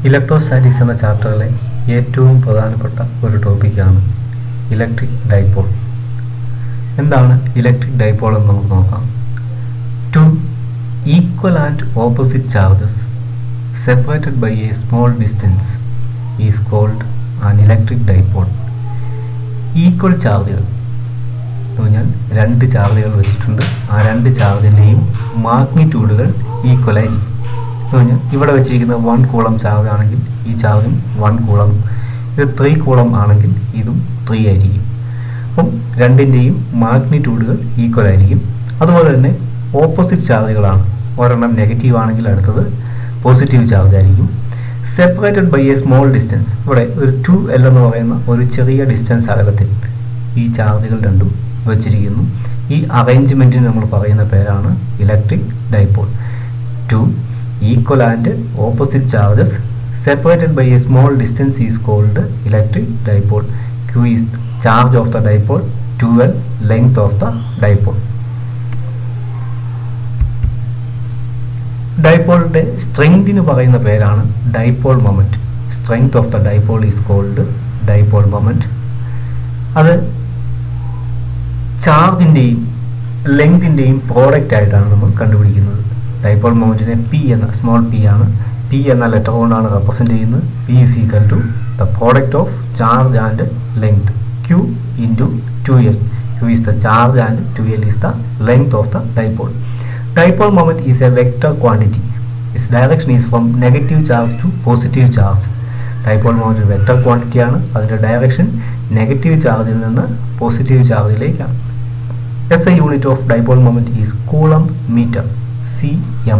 electrostatics എന്ന ചാപ്റ്ററിലെ ഏറ്റവും പ്രധാനപ്പെട്ട ഒരു ടോപ്പിക്കാണ് ഇലക്ട്രിക് ഡൈപോൾ എന്താണ് ഇലക്ട്രിക് ഡൈപോൾ എന്ന് നമുക്ക് നോക്കാം two equal and opposite charges separated by a small distance is called an electric dipole equal ചാർജുകൾ എന്ന് പറഞ്ഞാൽ രണ്ട് ചാർജുകൾ വെച്ചിട്ടുണ്ട് ആ രണ്ട് ചാർജിൻ്റെയും മാഗ്നിറ്റ്യൂഡുകൾ ഈക്വൽ ആയിരിക്കും എന്ന് പറഞ്ഞാൽ ഇവിടെ വെച്ചിരിക്കുന്ന വൺ കൂളം ചാർജ് ആണെങ്കിൽ ഈ ചാർജും വൺ കൂളം ഇത് ത്രീ കൂളം ആണെങ്കിൽ ഇതും ത്രീ ആയിരിക്കും അപ്പം രണ്ടിൻ്റെയും മാഗ്നിറ്റ്യൂഡുകൾ ഈക്വൽ ആയിരിക്കും അതുപോലെ തന്നെ ഓപ്പോസിറ്റ് ചാർജുകളാണ് ഒരെണ്ണം നെഗറ്റീവ് ആണെങ്കിൽ അടുത്തത് പോസിറ്റീവ് ചാർജ് ആയിരിക്കും separated by a small distance ഇവിടെ ഒരു ടു എൽ എന്ന് പറയുന്ന ഒരു ചെറിയ ഡിസ്റ്റൻസ് അകലത്തിൽ ഈ ചാർജുകൾ രണ്ടും വച്ചിരിക്കുന്നു ഈ അറേഞ്ച്മെൻറ്റിന് നമ്മൾ പറയുന്ന പേരാണ് electric dipole two equal and opposite charges separated by a small distance is called electric dipole Q is charge of the dipole two L length of the dipole ഡൈപോളിൻ്റെ സ്ട്രെങ്തിന് പറയുന്ന പേരാണ് dipole moment strength of the dipole is called dipole moment അത് ചാർജിൻ്റെയും ലെങ്തിൻ്റെയും product ആയിട്ടാണ് നമ്മൾ കണ്ടുപിടിക്കുന്നത് ഡൈപോൾ മൊമെൻറ്റിനെ പി എന്ന സ്മോൾ പി ആണ് പി എന്ന ലെറ്റർ കൊണ്ടാണ് റെപ്രസെൻറ്റ് ചെയ്യുന്നത് P is equal to the product of charge and length Q into two L Q is the charge and two L is the length of the dipole dipole moment is a vector quantity is direction is from negative charge to positive charge dipole moment vector ക്വാണ്ടിറ്റിയാണ് അതിൻ്റെ direction negative ചാർജിൽ നിന്ന് positive ചാർജിലേക്കാണ് S I unit of dipole moment is coulomb metre C M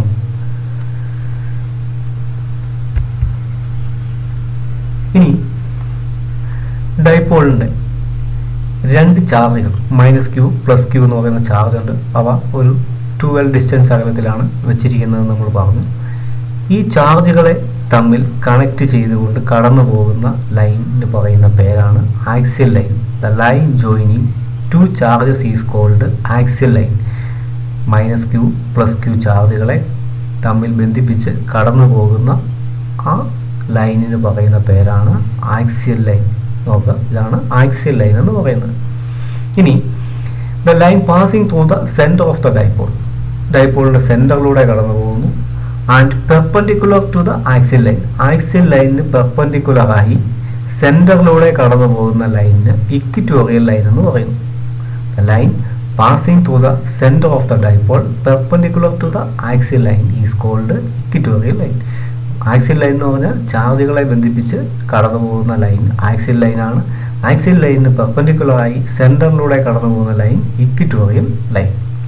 ഇനി ഡൈപോളിൻ്റെ രണ്ട് ചാർജുകൾ minus Q plus Q എന്ന് പറയുന്ന ചാർജ് ഉണ്ട് അവ ഒരു ട്വൽവ് ഡിസ്റ്റൻസ് അകലത്തിലാണ് വെച്ചിരിക്കുന്നത് നമ്മൾ പറഞ്ഞു ഈ ചാർജുകളെ തമ്മിൽ കണക്ട് ചെയ്തുകൊണ്ട് കടന്നു പോകുന്ന ലൈനിന് പറയുന്ന പേരാണ് axial line the line joining two charges is called axial line minus Q plus Q ചാർജുകളെ തമ്മിൽ ബന്ധിപ്പിച്ച് കടന്നു പോകുന്ന ആ ലൈനിന് പറയുന്ന പേരാണ് ആക്സിയൽ ലൈൻ നോക്കുക ഇതാണ് ആക്സിയൽ ലൈൻ എന്ന് പറയുന്നത് ഇനി the line passing through the centre of the dipole ഡൈപോളിൻ്റെ സെൻറ്ററിലൂടെ കടന്നു പോകുന്നു and perpendicular to the axial line axial ലൈനിന് പെർപ്പൻഡിക്കുലറായി സെൻറ്ററിലൂടെ കടന്നു പോകുന്ന ലൈനിന് ഇക്വിറ്റോറിയൽ ലൈൻ എന്ന് പറയുന്നു the line passing through the centre of the dipole perpendicular to the axial line is called equatorial line axial line എന്ന് പറഞ്ഞാൽ ചാർജുകളെ ബന്ധിപ്പിച്ച് കടന്നു പോകുന്ന ലൈൻ ആക്സിയൽ ലൈനാണ് ആക്സിയൽ ലൈനിന് പെർപ്പൻഡിക്കുലറായി സെൻറ്ററിലൂടെ കടന്നു പോകുന്ന ലൈൻ ഇക്വിറ്റോറിയൽ ലൈൻ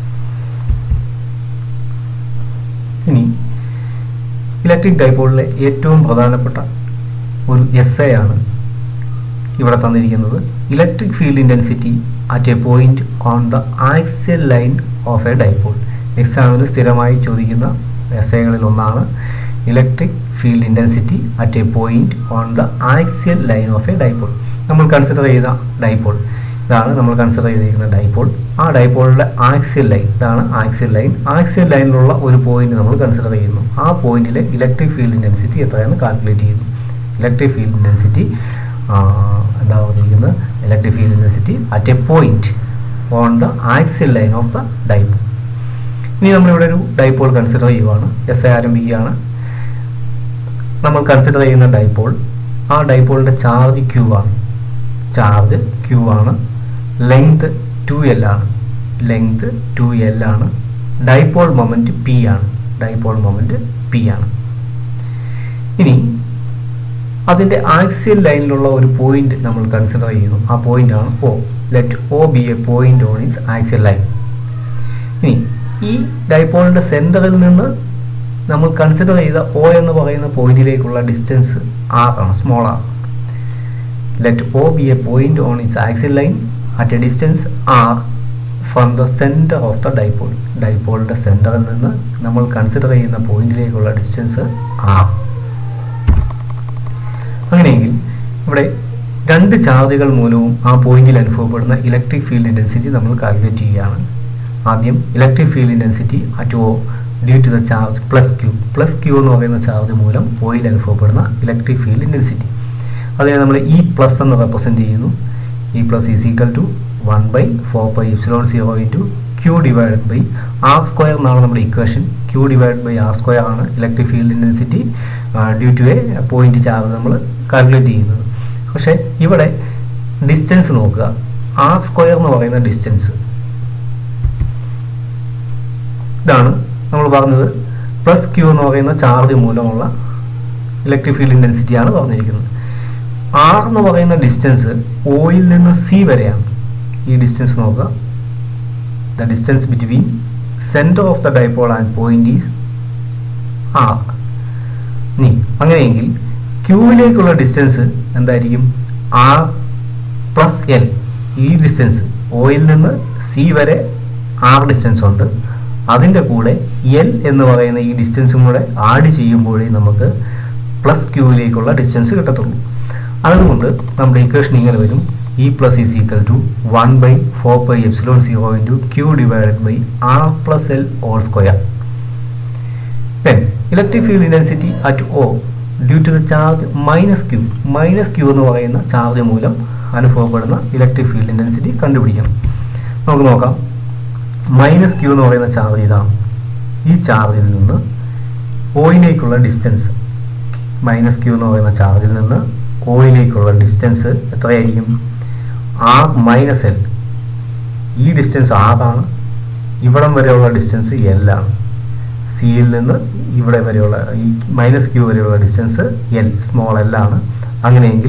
ഇനി ഇലക്ട്രിക് ഡൈപോളിലെ ഏറ്റവും പ്രധാനപ്പെട്ട ഒരു എസ് എ ആണ് ഇവിടെ തന്നിരിക്കുന്നത് electric field intensity at a point on the axial line of a dipole എക്സാമിന് സ്ഥിരമായി ചോദിക്കുന്ന എസ് എകളിൽ ഒന്നാണ് electric field intensity at a point on the axial line of a dipole നമ്മൾ കൺസിഡർ ചെയ്ത ഡൈപോൾ ഇതാണ് നമ്മൾ കൺസിഡർ ചെയ്തിരിക്കുന്ന ഡൈപോൾ ആ ഡൈപോളിൻ്റെ ആക്സിയൽ ലൈൻ ഇതാണ് ആക്സിയൽ ലൈൻ ആക്സിയൽ ലൈനിലുള്ള ഒരു പോയിന്റ് നമ്മൾ കൺസിഡർ ചെയ്യുന്നു ആ പോയിന്റിലെ ഇലക്ട്രിക് ഫീൽഡ് ഇൻറ്റൻസിറ്റി എത്രയാണ് കാൽക്കുലേറ്റ് ചെയ്യുന്നു ഇലക്ട്രിക് ഫീൽഡ് ഇൻറ്റൻസിറ്റി എന്താ പറഞ്ഞിരിക്കുന്നത് electric field intensity at a point on the axial line of the dipole ഇനി നമ്മളിവിടെ ഒരു ഡൈപോൾ കൺസിഡർ ചെയ്യുവാണ് എസ് ഐ ആരംഭിക്കുകയാണ് നമ്മൾ കൺസിഡർ ചെയ്യുന്ന ഡൈപോൾ ആ ഡൈപോളിൻ്റെ ചാർജ് ക്യൂ ആണ് ചാർജ് ക്യൂ ആണ് ലെങ്ത് ടു എൽ ആണ് ലെങ്ത് ടു എൽ ആണ് ഡൈപോൾ മൊമെൻറ്റ് പി ആണ് ഡൈപോൾ മൊമെൻറ്റ് പി ആണ് ഇനി അതിൻ്റെ ആക്സിയൽ ലൈനിലുള്ള ഒരു പോയിന്റ് നമ്മൾ കൺസിഡർ ചെയ്യുന്നു ആ പോയിന്റ് ആണ് O let O be a point on is axial line ഇനി ഈ ഡൈപോളിൻ്റെ സെൻറ്ററിൽ നിന്ന് നമ്മൾ കൺസിഡർ ചെയ്ത ഒ എന്ന് പറയുന്ന പോയിന്റിലേക്കുള്ള ഡിസ്റ്റൻസ് ആർ ആണ് small R let O be a point on its axial line at a distance R from the centre of the dipole ഡൈപോളിൻ്റെ സെൻറ്ററിൽ നിന്ന് നമ്മൾ കൺസിഡർ ചെയ്യുന്ന പോയിന്റിലേക്കുള്ള ഡിസ്റ്റൻസ് ആർ അങ്ങനെയെങ്കിൽ ഇവിടെ രണ്ട് ചാർജുകൾ മൂലവും ആ പോയിന്റിൽ അനുഭവപ്പെടുന്ന ഇലക്ട്രിക് ഫീൽഡ് ഇൻറ്റൻസിറ്റി നമ്മൾ കാൽക്കുലേറ്റ് ചെയ്യുകയാണ് ആദ്യം electric field intensity at O due to the charge plus Q plus Q എന്ന് പറയുന്ന ചാർജ് മൂലം ഓയിൽ അനുഭവപ്പെടുന്ന ഇലക്ട്രിക് ഫീൽഡ് ഇൻറ്റൻസിറ്റി അതിനെ നമ്മൾ ഇ പ്ലസ് എന്ന് റെപ്രസെൻറ്റ് ചെയ്യുന്നു E plus is equal to one by four by epsilon zero into Q divide by R square എന്നാണ് നമ്മുടെ equation Q divide by R square ആണ് electric field intensity due to a point charge നമ്മൾ calculate ചെയ്യുന്നത് പക്ഷേ ഇവിടെ distance നോക്കുക R square എന്ന് പറയുന്ന ഡിസ്റ്റൻസ് ഇതാണ് നമ്മൾ പറഞ്ഞത് പ്ലസ് ക്യൂ എന്ന് പറയുന്ന ചാർജ് മൂലമുള്ള ഇലക്ട്രിക് ഫീൽഡ് ഇൻറ്റൻസിറ്റി ആണ് പറഞ്ഞിരിക്കുന്നത് ആർ എന്ന് പറയുന്ന ഡിസ്റ്റൻസ് ഓയിൽ നിന്ന് സി വരെയാണ് ഈ ഡിസ്റ്റൻസ് നോക്കുക the distance between centre of the dipole and point is R ഇനി അങ്ങനെയെങ്കിൽ ക്യൂവിലേക്കുള്ള ഡിസ്റ്റൻസ് എന്തായിരിക്കും ആർ പ്ലസ് എൽ ഈ ഡിസ്റ്റൻസ് ഓയിൽ നിന്ന് സി വരെ ആർ ഡിസ്റ്റൻസ് ഉണ്ട് അതിൻ്റെ കൂടെ എൽ എന്ന് പറയുന്ന ഈ ഡിസ്റ്റൻസും കൂടെ ആഡ് ചെയ്യുമ്പോഴേ നമുക്ക് പ്ലസ് ക്യൂവിലേക്കുള്ള ഡിസ്റ്റൻസ് കിട്ടത്തുള്ളൂ അതുകൊണ്ട് നമ്മുടെ ഇക്വേഷൻ ഇങ്ങനെ വരും E plus is equal to one by four by epsilon zero into Q divided by R plus L whole square then electric field intensity at O due to the charge minus Q minus Q എന്ന് പറയുന്ന charge മൂലം അനുഭവപ്പെടുന്ന electric field intensity കണ്ടുപിടിക്കണം നമുക്ക് നോക്കാം minus Q എന്ന് പറയുന്ന charge ഇതാണ് ഈ ചാർജിൽ നിന്ന് ഓയിലേക്കുള്ള ഡിസ്റ്റൻസ് മൈനസ് ക്യൂ എന്ന് പറയുന്ന ചാർജിൽ നിന്ന് ഓയിലേക്കുള്ള ഡിസ്റ്റൻസ് എത്രയായിരിക്കും ആർ മൈനസ് എൽ ഈ ഡിസ്റ്റൻസ് ആറാണ് ഇവിടം വരെയുള്ള ഡിസ്റ്റൻസ് എൽ ആണ് സിയിൽ നിന്ന് ഇവിടെ വരെയുള്ള ഈ മൈനസ് ക്യൂ വരെയുള്ള ഡിസ്റ്റൻസ് എൽ സ്മോൾ എൽ ആണ് അങ്ങനെയെങ്കിൽ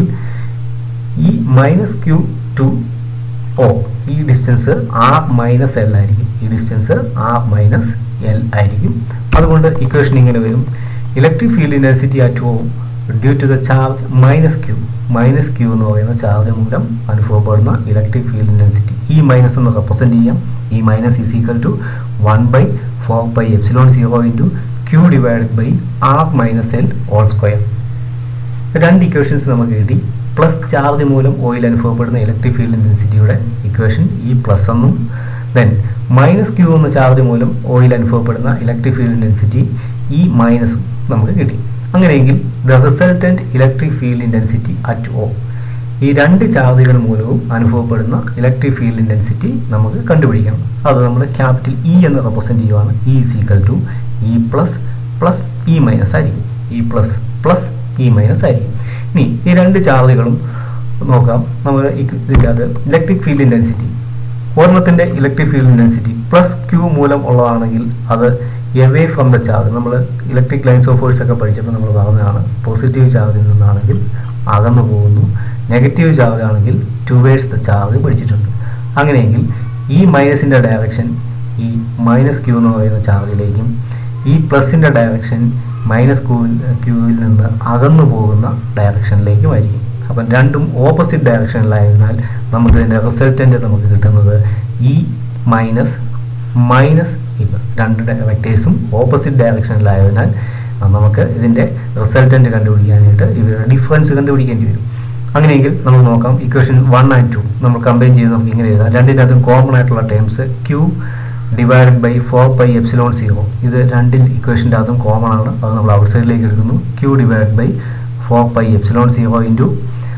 ഈ മൈനസ് ക്യൂ ടു ഒ ഈ ഡിസ്റ്റൻസ് ആർ മൈനസ് എൽ ആയിരിക്കും ഈ ഡിസ്റ്റൻസ് ആർ മൈനസ് എൽ ആയിരിക്കും അതുകൊണ്ട് ഇക്വേഷൻ ഇങ്ങനെ വരും electric field intensity at O due to the charge minus Q minus Q എന്ന് പറയുന്ന ചാർജ് മൂലം അനുഭവപ്പെടുന്ന electric field intensity E minus എന്ന് റെപ്രസെൻറ്റ് ചെയ്യാം E minus is equal to one by four by epsilon zero into Q divide by R minus L whole square രണ്ട് equations നമുക്ക് കിട്ടി plus charge മൂലം ഓയിൽ അനുഭവപ്പെടുന്ന ഇലക്ട്രിക് ഫീൽഡ് ഇൻറ്റൻസിറ്റിയുടെ equation E plus എന്നും ദെൻ മൈനസ് ക്യൂ എന്ന charge മൂലം ഓയിൽ അനുഭവപ്പെടുന്ന ഇലക്ട്രിക് ഫീൽഡ് ഇൻറ്റൻസിറ്റി ഈ മൈനസും നമുക്ക് കിട്ടി അങ്ങനെയെങ്കിൽ the resultant electric field intensity at O ഈ രണ്ട് ചാർജുകൾ മൂലവും അനുഭവപ്പെടുന്ന ഇലക്ട്രിക് ഫീൽഡ് ഇൻറ്റൻസിറ്റി നമുക്ക് കണ്ടുപിടിക്കണം അത് നമ്മൾ ക്യാപിറ്റൽ ഇ എന്ന് റെപ്രസെൻറ്റ് ചെയ്യുവാണ് E is equal to E plus plus E minus ആയിരിക്കും E plus plus E minus ആയിരിക്കും ഇനി ഈ രണ്ട് ചാർജുകളും നോക്കാം നമ്മൾ ഇതിൻ്റെ അത് ഇലക്ട്രിക് ഫീൽഡ് ഇൻറ്റൻസിറ്റി ഒരെണ്ണത്തിൻ്റെ electric field intensity plus Q മൂലം ഉള്ളതാണെങ്കിൽ അത് എവേ ഫ്രം ദ ചാർജ് നമ്മൾ ഇലക്ട്രിക് ലൈൻസ് ഓഫ് ഫോഴ്സ് ഒക്കെ പഠിച്ചപ്പോൾ നമ്മൾ പറഞ്ഞതാണ് പോസിറ്റീവ് ചാർജിൽ നിന്നാണെങ്കിൽ അകന്നു പോകുന്നു നെഗറ്റീവ് ചാർജ് ആണെങ്കിൽ ടുവേഴ്സ് ദ ചാർജ് പഠിച്ചിട്ടുണ്ട് അങ്ങനെയെങ്കിൽ ഈ മൈനസിൻ്റെ ഡയറക്ഷൻ ഈ മൈനസ് ക്യൂ എന്ന് പറയുന്ന ചാർജിലേക്കും ഈ പ്ലസിൻ്റെ ഡയറക്ഷൻ മൈനസ് ക്യൂവിൽ ക്യൂവിൽ നിന്ന് അകന്നു പോകുന്ന ഡയറക്ഷനിലേക്കുമായിരിക്കും അപ്പം രണ്ടും ഓപ്പോസിറ്റ് ഡയറക്ഷനിലായതിനാൽ നമുക്ക് ഇതിൻ്റെ റിസൾട്ടൻ്റ് നമുക്ക് കിട്ടുന്നത് ഈ മൈനസ് മൈനസ് ഇത് രണ്ട് വെക്ടേഴ്സും ഓപ്പോസിറ്റ് ഡയറക്ഷനിലായതിനാൽ നമുക്ക് ഇതിൻ്റെ റിസൾട്ടൻ്റ് കണ്ടുപിടിക്കാനായിട്ട് ഇവരുടെ ഡിഫറൻസ് കണ്ടുപിടിക്കേണ്ടി വരും അങ്ങനെയെങ്കിൽ നമുക്ക് നോക്കാം ഇക്വേഷൻ വൺ ആൻഡ് ടു നമ്മൾ കമ്പൈൻ ചെയ്ത് നമുക്ക് ഇങ്ങനെ എഴുതാം രണ്ടിനകത്തും കോമൺ ആയിട്ടുള്ള terms Q divided by four by epsilon zero ഇത് രണ്ട് ഇക്വേഷൻ്റെ അതും കോമൺ ആണ് അത് നമ്മൾ ഔട്ട് സൈഡിലേക്ക് എടുക്കുന്നു Q divide by four by epsilon zero into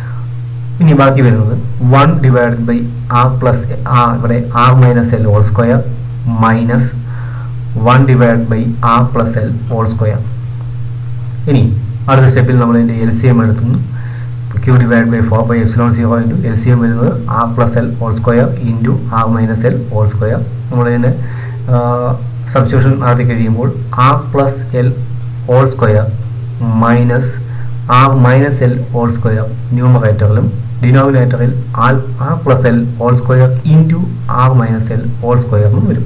ഇനി ബാക്കി വരുന്നത് one divided by R plus R ഇവിടെ R minus L whole square minus one divide by R plus L whole square ഇനി അടുത്ത സ്റ്റെപ്പിൽ നമ്മൾ ഇതിൻ്റെ എൽ സി എം എടുക്കുന്നു Q divide by four by epsilon zero into L C M വരുന്നത് R plus L whole square into R minus L whole square നമ്മളിതിൻ്റെ substitution നടത്തി കഴിയുമ്പോൾ R plus L whole square minus R minus L whole square ന്യൂമറേറ്ററിലും ഡിനോമിനേറ്ററിൽ R R plus L whole square into R minus L whole സ്ക്വയറിനും വരും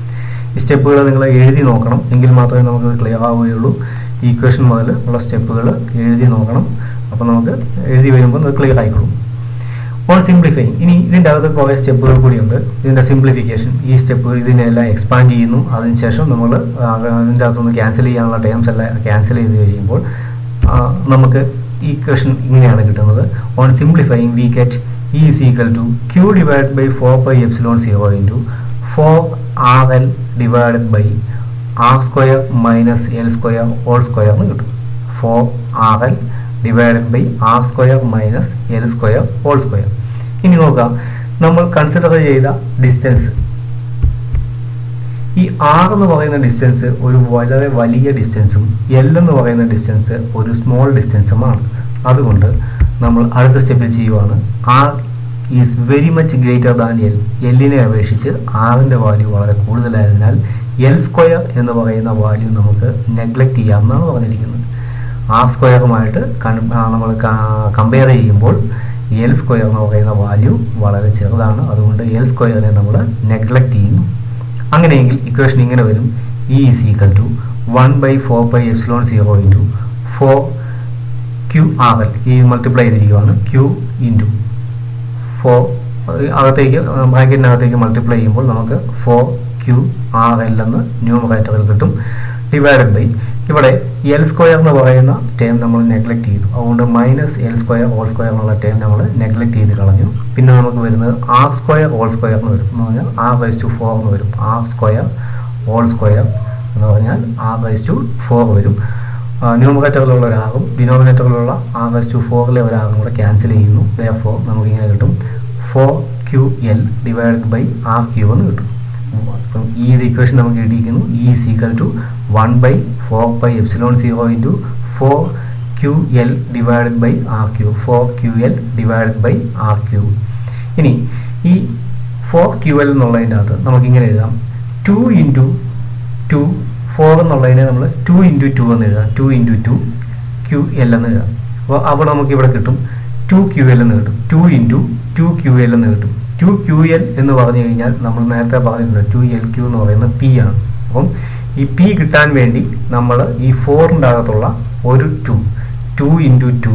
ഈ സ്റ്റെപ്പുകൾ നിങ്ങൾ എഴുതി നോക്കണം എങ്കിൽ മാത്രമേ നമുക്ക് ക്ലിയർ ആവുകയുള്ളൂ ഈ ഇക്വേഷൻ മുതൽ ഉള്ള സ്റ്റെപ്പുകൾ എഴുതി നോക്കണം അപ്പോൾ നമുക്ക് എഴുതി വരുമ്പോൾ അത് ക്ലിയർ ആയിക്കോളും ഓൺ സിംപ്ലിഫൈങ് ഇനി ഇതിൻ്റെ അകത്ത് കുറേ സ്റ്റെപ്പുകൾ കൂടിയുണ്ട് ഇതിൻ്റെ സിംപ്ലിഫിക്കേഷൻ ഈ സ്റ്റെപ്പുകൾ ഇതിനെല്ലാം എക്സ്പാൻഡ് ചെയ്യുന്നു അതിനുശേഷം നമ്മൾ അതിൻ്റെ അകത്തുനിന്ന് ക്യാൻസൽ ചെയ്യാനുള്ള ടേംസ് എല്ലാം ക്യാൻസൽ ചെയ്ത് കഴിയുമ്പോൾ നമുക്ക് ഈ ക്വസ്റ്റൻ ഇങ്ങനെയാണ് കിട്ടുന്നത് on simplifying we get E is equal to Q divide by four by epsilon zero into four R L divided by R square minus L square whole square എന്ന് കിട്ടും four R L divided by R square minus L square whole square ഇനി നോക്കാം നമ്മൾ consider ചെയ്ത distance ഈ R എന്ന് പറയുന്ന distance ഒരു വളരെ വലിയ ഡിസ്റ്റൻസും എൽ എന്ന് പറയുന്ന ഡിസ്റ്റൻസ് ഒരു സ്മോൾ ഡിസ്റ്റൻസുമാണ് അതുകൊണ്ട് നമ്മൾ അടുത്ത സ്റ്റെപ്പിൽ ചെയ്യുവാണ് R is very much greater than L എല്ലിനെ അപേക്ഷിച്ച് ആറിൻ്റെ വാല്യൂ വളരെ കൂടുതലായതിനാൽ എൽ സ്ക്വയർ എന്ന് പറയുന്ന വാല്യൂ നമുക്ക് നെഗ്ലക്റ്റ് ചെയ്യാമെന്നാണ് പറഞ്ഞിരിക്കുന്നത് ആർ സ്ക്വയറുമായിട്ട് നമ്മൾ കമ്പയർ ചെയ്യുമ്പോൾ എൽ സ്ക്വയർ എന്ന് പറയുന്ന വാല്യൂ വളരെ ചെറുതാണ് അതുകൊണ്ട് എൽ സ്ക്വയറിനെ നമ്മൾ നെഗ്ലക്റ്റ് ചെയ്യുന്നു അങ്ങനെയെങ്കിൽ ഇക്വേഷൻ ഇങ്ങനെ വരും E is equal to one by four by epsilon zero into four Q R L ഈ മൾട്ടിപ്ലൈ ചെയ്തിരിക്കുകയാണ് ക്യു ഇൻറ്റു ഫോർ അകത്തേക്ക് ബ്രാക്കറ്റിനകത്തേക്ക് മൾട്ടിപ്ലൈ ചെയ്യുമ്പോൾ നമുക്ക് ഫോർ ക്യു ആർ എൽ എന്ന് ന്യൂമറേറ്ററിൽ കിട്ടും ഡിവൈഡഡ് ബൈ ഇവിടെ എൽ സ്ക്വയർ എന്ന് പറയുന്ന ടേം നമ്മൾ നെഗ്ലക്ട് ചെയ്തു അതുകൊണ്ട് minus L square whole square എന്നുള്ള ടേം നമ്മൾ നെഗ്ലക്ട് ചെയ്ത് കളഞ്ഞു പിന്നെ നമുക്ക് വരുന്നത് ആർ സ്ക്വയർ ഹോൾ സ്ക്വയർ എന്ന് വരും എന്ന് പറഞ്ഞാൽ ആർ റൈസ് ടു ഫോർ എന്ന് വരും ആർ സ്ക്വയർ ഹോൾ സ്ക്വയർ എന്ന് പറഞ്ഞാൽ ആർ റൈസ് ടു ഫോർ വരും ന്യൂമറേറ്ററിലുള്ള ഒരാകും ഡിനോമിനേറ്ററിലുള്ള ആർ റൈസ് ടു ഫോറിലെ ഒരാകും കൂടെ ക്യാൻസൽ ചെയ്യുന്നു ഫോർ നമുക്കിങ്ങനെ കിട്ടും four Q L divided by R Q എന്ന് കിട്ടും അപ്പം ഈ ഒരു ഇക്വേഷൻ നമുക്ക് കിട്ടിയിരിക്കുന്നു E is equal to one by four by epsilon zero into four Q L divided by R Q four Q L divided by R Q ഇനി ഈ four Q L എന്നുള്ളതിൻ്റെ അകത്ത് നമുക്കിങ്ങനെ എഴുതാം ടു ഇൻറ്റു ടു ഫോർ എന്നുള്ളതിനെ നമ്മൾ to into two എന്ന് എഴുതാം two into two Q L എന്ന് എഴുതാം അപ്പോൾ അവിടെ നമുക്ക് ഇവിടെ കിട്ടും ടു ക്യു എൽ എന്ന് കിട്ടും two into two Q L എന്ന് കിട്ടും ടു ക്യു എൽ എന്ന് പറഞ്ഞു കഴിഞ്ഞാൽ നമ്മൾ നേരത്തെ പറഞ്ഞിട്ടുണ്ട് ടു എൽ ക്യു എന്ന് പറയുന്നത് പി ആണ് അപ്പം ഈ പി കിട്ടാൻ വേണ്ടി നമ്മൾ ഈ ഫോറിൻ്റെ അകത്തുള്ള ഒരു two two into two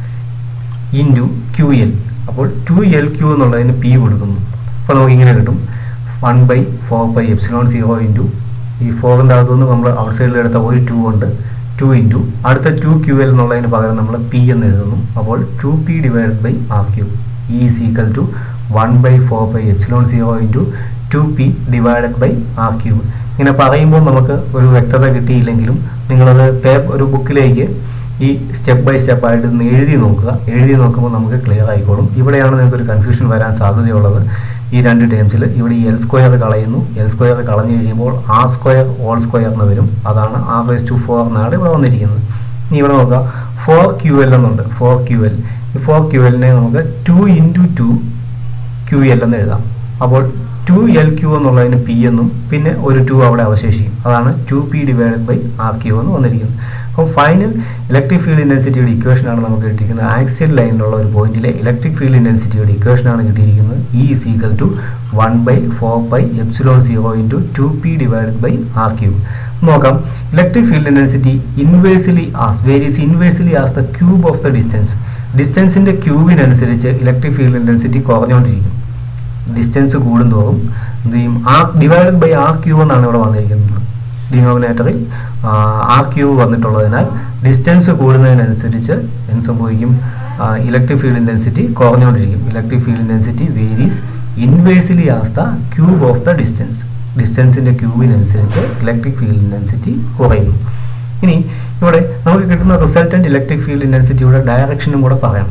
into Q L അപ്പോൾ ടു എൽ ക്യു എന്നുള്ളതിന് പി കൊടുക്കുന്നു അപ്പോൾ നമുക്ക് ഇങ്ങനെ കിട്ടും one by four by epsilon zero into ഈ ഫോറിൻ്റെ അകത്തുനിന്ന് നമ്മൾ ഔട്ട് സൈഡിൽ എടുത്ത ഒരു ടു ഉണ്ട് ടു ഇൻറ്റു അടുത്ത ടു ക്യു എൽ എന്നുള്ളതിന് പകരം നമ്മൾ പി എന്ന് എഴുതുന്നു അപ്പോൾ two P divide by R Q E is equal to one by four by epsilon zero into two P divided by R Q ഇങ്ങനെ പറയുമ്പോൾ നമുക്ക് ഒരു വ്യക്തത കിട്ടിയില്ലെങ്കിലും നിങ്ങളത് പേപ്പർ ഒരു ബുക്കിലേക്ക് ഈ സ്റ്റെപ്പ് ബൈ സ്റ്റെപ്പ് ആയിട്ട് ഒന്ന് എഴുതി നോക്കുക എഴുതി നോക്കുമ്പോൾ നമുക്ക് ക്ലിയർ ആയിക്കോളും ഇവിടെയാണ് നിങ്ങൾക്ക് ഒരു കൺഫ്യൂഷൻ വരാൻ സാധ്യതയുള്ളത് ഈ രണ്ട് ടേംസിൽ ഇവിടെ ഈ എൽ സ്ക്വയർ കളയുന്നു എൽ സ്ക്വയർ കളഞ്ഞു കഴിയുമ്പോൾ ആർ സ്ക്വയർ ഓൾ സ്ക്വയർ എന്ന് വരും അതാണ് ആർ ബൈസ് ടു ഫോർ എന്നാണ് ഇവിടെ വന്നിരിക്കുന്നത് ഇനി ഇവിടെ നോക്കുക ഫോർ ക്യു എൽ എന്നുണ്ട് ഫോർ ക്യു എൽ ഈ ഫോർ ക്യു എല്ലിനെ നമുക്ക് two into two Q L എന്ന് എഴുതാം അപ്പോൾ ടു എൽ ക്യു എന്നുള്ളതിന് പി എന്നും പിന്നെ ഒരു ടു അവിടെ അവശേഷിക്കും അതാണ് two P divided by R Q എന്ന് വന്നിരിക്കുന്നത് അപ്പോൾ ഫൈനൽ ഇലക്ട്രിക് ഫീൽഡ് ഇൻറ്റൻസിറ്റിയുടെ ഇക്വേഷനാണ് നമുക്ക് കിട്ടിയിരിക്കുന്നത് ആക്സിയൽ ലൈനിലുള്ള ഒരു പോയിന്റിലെ ഇലക്ട്രിക് ഫീൽഡ് ഇൻറ്റൻസിറ്റിയുടെ ഇക്വേഷനാണ് കിട്ടിയിരിക്കുന്നത് E is equal to one by four by epsilon zero into two P divided by R Q നോക്കാം electric field intensity inversely as varies inversely as the cube of the distance ഡിസ്റ്റൻസിന്റെ ക്യൂബിനനുസരിച്ച് electric field intensity കുറഞ്ഞുകൊണ്ടിരിക്കും distance കൂടുന്തോറും എന്ത് ചെയ്യും R divided by R Q എന്നാണ് ഇവിടെ വന്നിരിക്കുന്നത് ഡിനോമിനേറ്ററിൽ ആർ ക്യൂ വന്നിട്ടുള്ളതിനാൽ ഡിസ്റ്റൻസ് കൂടുന്നതിനനുസരിച്ച് എന്ത് സംഭവിക്കും ഇലക്ട്രിക് ഫീൽഡ് ഇൻറ്റൻസിറ്റി കുറഞ്ഞുകൊണ്ടിരിക്കും electric field intensity varies inversely as the cube of the distance ഡിസ്റ്റൻസിന്റെ ക്യൂബിനനുസരിച്ച് ഇലക്ട്രിക് ഫീൽഡ് ഇൻറ്റൻസിറ്റി കുറയുന്നു ഇനി ഇവിടെ നമുക്ക് കിട്ടുന്ന റിസൾട്ടന്റ് ഇലക്ട്രിക് ഫീൽഡ് ഇൻറ്റൻസിറ്റിയുടെ ഡയറക്ഷനും കൂടെ പറയാം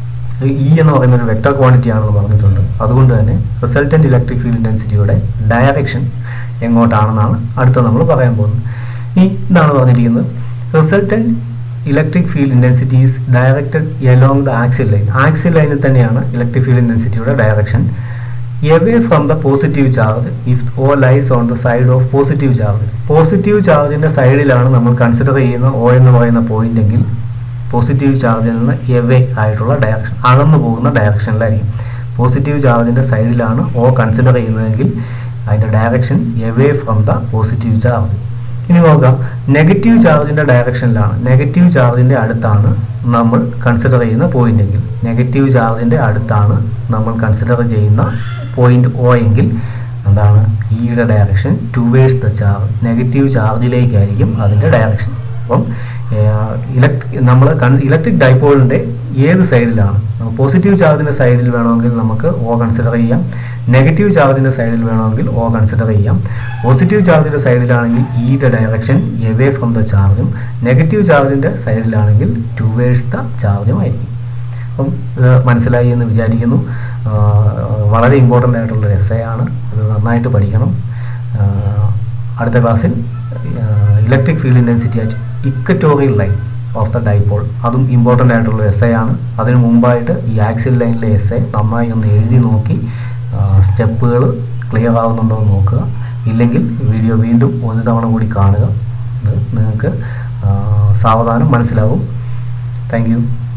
ഇ എന്ന് പറയുന്ന ഒരു വെക്ടർ ക്വാണ്ടിറ്റി ആണെന്ന് പറഞ്ഞിട്ടുണ്ട് അതുകൊണ്ട് തന്നെ റിസൾട്ടന്റ് ഇലക്ട്രിക് ഫീൽഡ് ഇൻറ്റൻസിറ്റിയുടെ ഡയറക്ഷൻ എങ്ങോട്ടാണെന്നാണ് അടുത്ത നമ്മൾ പറയാൻ പോകുന്നത് ഇനി ഇതാണ് പറഞ്ഞിരിക്കുന്നത് resultant electric field intensity is directed along the axial line axial ലൈനിൽ തന്നെയാണ് ഇലക്ട്രിക് ഫീൽഡ് ഇൻറ്റൻസിറ്റിയുടെ direction away from the positive charge if O lies on the side of positive charge positive ചാർജിന്റെ സൈഡിലാണ് നമ്മൾ കൺസിഡർ ചെയ്യുന്ന ഓ എന്ന് പറയുന്ന പോയിന്റ് എങ്കിൽ പോസിറ്റീവ് ചാർജിൽ നിന്ന് എവേ ആയിട്ടുള്ള ഡയറക്ഷൻ അകന്നു പോകുന്ന ഡയറക്ഷനിലായിരിക്കും പോസിറ്റീവ് ചാർജിന്റെ സൈഡിലാണ് ഓ കൺസിഡർ ചെയ്യുന്നതെങ്കിൽ അതിന്റെ direction away from the positive charge ഇനി നോക്കാം നെഗറ്റീവ് ചാർജിന്റെ ഡയറക്ഷനിലാണ് നെഗറ്റീവ് ചാർജിന്റെ അടുത്താണ് നമ്മൾ കൺസിഡർ ചെയ്യുന്ന പോയിന്റ് എങ്കിൽ നെഗറ്റീവ് ചാർജിന്റെ അടുത്താണ് നമ്മൾ കൺസിഡർ ചെയ്യുന്ന പോയിന്റ് ഒ എങ്കിൽ എന്താണ് ഇയുടെ direction towards the charge negative ചാർജിലേക്കായിരിക്കും അതിന്റെ ഡയറക്ഷൻ അപ്പം ഇലക്ട്രിക് നമ്മൾ ഇലക്ട്രിക് ഡൈപോളിന്റെ ഏത് സൈഡിലാണ് പോസിറ്റീവ് ചാർജിന്റെ സൈഡിൽ വേണമെങ്കിൽ നമുക്ക് ഓ കൺസിഡർ ചെയ്യാം നെഗറ്റീവ് ചാർജിൻ്റെ സൈഡിൽ വേണമെങ്കിൽ ഓ കൺസിഡർ ചെയ്യാം പോസിറ്റീവ് ചാർജിൻ്റെ സൈഡിലാണെങ്കിൽ ഇയുടെ ഡയറക്ഷൻ എവേ ഫ്രം ദ ചാർജും നെഗറ്റീവ് ചാർജിൻ്റെ സൈഡിലാണെങ്കിൽ ടുവേഴ്സ് ദ ചാർജും ആയിരിക്കും അപ്പം ഇത് മനസ്സിലായി എന്ന് വിചാരിക്കുന്നു ആ, വളരെ ഇമ്പോർട്ടൻ്റ് ആയിട്ടുള്ള എസ് ആണ് അത് നന്നായിട്ട് പഠിക്കണം ആ, അടുത്ത ക്ലാസ്സിൽ electric field intensity at equatorial line of the dipole അതും ഇമ്പോർട്ടൻ്റ് ആയിട്ടുള്ള എസ് ആണ് അതിന് മുമ്പായിട്ട് ഈ ആക്സിൽ ലൈനിലെ എസ് നന്നായി ഒന്ന് എഴുതി നോക്കി സ്റ്റെപ്പുകൾ ക്ലിയർ ആവുന്നുണ്ടോ എന്ന് നോക്കുക ഇല്ലെങ്കിൽ വീഡിയോ വീണ്ടും ഒരു തവണ കൂടി കാണുക ഇത് നിങ്ങൾക്ക് ആ, സാവധാനം മനസ്സിലാവും താങ്ക് യു